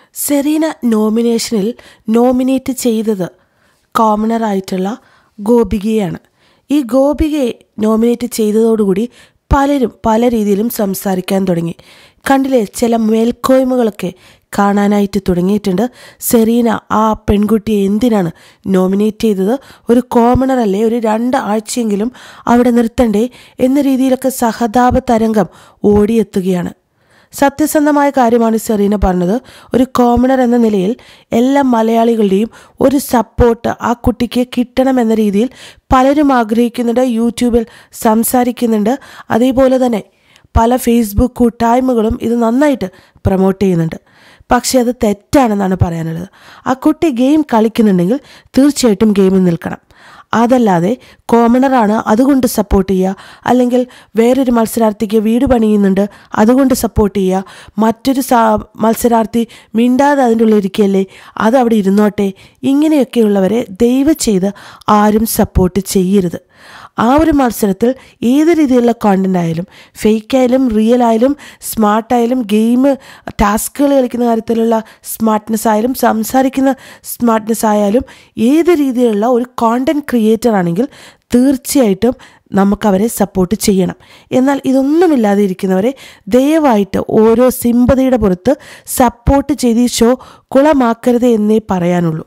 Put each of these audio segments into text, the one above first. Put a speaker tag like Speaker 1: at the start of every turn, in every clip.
Speaker 1: Serena നോമിനേഷനിൽ nominate ചെയ്തത് കോമണറായിട്ടുള്ള ഗോപികയാണ് ഈ ഗോപികയെ nominate ചെയ്തതോടുകൂടി പലരും പല രീതിയിലും സംസാരിക്കാൻ തുടങ്ങി കണ്ടില്ലേ ചില മേൽക്കോയ്മകളൊക്കെ കാണാനായിട്ട് തുടങ്ങിയിട്ടുണ്ട് സെറീന ആ പെൺകുട്ടിയെ എന്തിനാണ് നോമിനേറ്റ് ചെയ്തത് ഒരു കോമണർ അല്ലേ ഒരു രണ്ട് ആഴ്ചയെങ്കിലും അവിടെ നിർത്തണ്ടേ എന്ന രീതിയിലൊക്കെ സഹതാപ തരംഗം ഓടിയെത്തുകയാണ് സത്യസന്ധമായ കാര്യമാണ് സെറീന പറഞ്ഞത് ഒരു കോമണർ എന്ന നിലയിൽ എല്ലാ മലയാളികളുടെയും ഒരു സപ്പോർട്ട് ആ കുട്ടിക്ക് കിട്ടണമെന്ന രീതിയിൽ പലരും ആഗ്രഹിക്കുന്നുണ്ട് യൂട്യൂബിൽ സംസാരിക്കുന്നുണ്ട് അതേപോലെ തന്നെ പല ഫേസ്ബുക്ക് കൂട്ടായ്മകളും ഇത് നന്നായിട്ട് പ്രൊമോട്ട് ചെയ്യുന്നുണ്ട് പക്ഷേ അത് തെറ്റാണെന്നാണ് പറയാനുള്ളത് ആ കുട്ടി ഗെയിം കളിക്കുന്നുണ്ടെങ്കിൽ തീർച്ചയായിട്ടും ഗെയിമിൽ നിൽക്കണം അതല്ലാതെ കോമണറാണ് അതുകൊണ്ട് സപ്പോർട്ട് ചെയ്യുക അല്ലെങ്കിൽ വേറൊരു മത്സരാർത്ഥിക്ക് വീട് പണിയുന്നുണ്ട് അതുകൊണ്ട് സപ്പോർട്ട് ചെയ്യുക മറ്റൊരു സാ മത്സരാർത്ഥി മിണ്ടാതെ അതിൻ്റെ ഉള്ളിൽ ഇരിക്കുകയല്ലേ അത് അവിടെ ഇരുന്നോട്ടെ ഇങ്ങനെയൊക്കെയുള്ളവരെ ദയവ് ചെയ്ത് ആരും സപ്പോർട്ട് ചെയ്യരുത് ആ ഒരു മത്സരത്തിൽ ഏത് രീതിയിലുള്ള കോണ്ടൻ്റ് ആയാലും ഫേക്ക് ആയാലും റിയൽ ആയാലും സ്മാർട്ടായാലും ഗെയിം ടാസ്കുകൾ കളിക്കുന്ന കാര്യത്തിലുള്ള സ്മാർട്ട്നെസ് ആയാലും സംസാരിക്കുന്ന സ്മാർട്ട്നെസ് ആയാലും ഏത് രീതിയിലുള്ള ഒരു കോണ്ടൻറ് ക്രിയേറ്റർ ആണെങ്കിൽ തീർച്ചയായിട്ടും നമുക്കവരെ സപ്പോർട്ട് ചെയ്യണം എന്നാൽ ഇതൊന്നുമില്ലാതെ ഇരിക്കുന്നവരെ ദയവായിട്ട് ഓരോ സിമ്പതിയുടെ പുറത്ത് സപ്പോർട്ട് ചെയ്ത് ഈ ഷോ കുളമാക്കരുത് എന്നേ പറയാനുള്ളൂ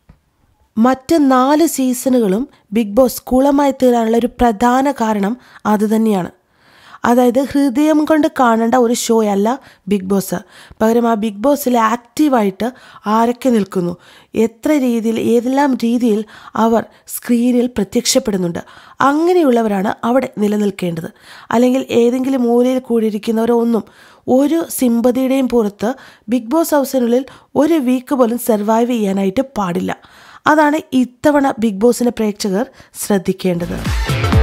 Speaker 1: മറ്റ് നാല് സീസണുകളും ബിഗ് ബോസ് കുളമായി തീരാനുള്ള ഒരു പ്രധാന കാരണം അതുതന്നെയാണ് അതായത് ഹൃദയം കൊണ്ട് കാണേണ്ട ഒരു ഷോ അല്ല ബിഗ് ബോസ് പകരം ആ ബിഗ് ബോസിൽ ആക്റ്റീവായിട്ട് ആരൊക്കെ നിൽക്കുന്നു എത്ര രീതിയിൽ ഏതെല്ലാം രീതിയിൽ അവർ സ്ക്രീനിൽ പ്രത്യക്ഷപ്പെടുന്നുണ്ട് അങ്ങനെയുള്ളവരാണ് അവിടെ നിലനിൽക്കേണ്ടത് അല്ലെങ്കിൽ ഏതെങ്കിലും മൂലയിൽ കൂടിയിരിക്കുന്നവരോ ഒന്നും ഒരു സിമ്പതിയുടെയും പുറത്ത് ബിഗ് ബോസ് ഹൗസിനുള്ളിൽ ഒരു വീക്ക് പോലും സർവൈവ് ചെയ്യാനായിട്ട് പാടില്ല അതാണ് ഇത്തവണ ബിഗ് ബോസിൻ്റെ പ്രേക്ഷകർ ശ്രദ്ധിക്കേണ്ടത്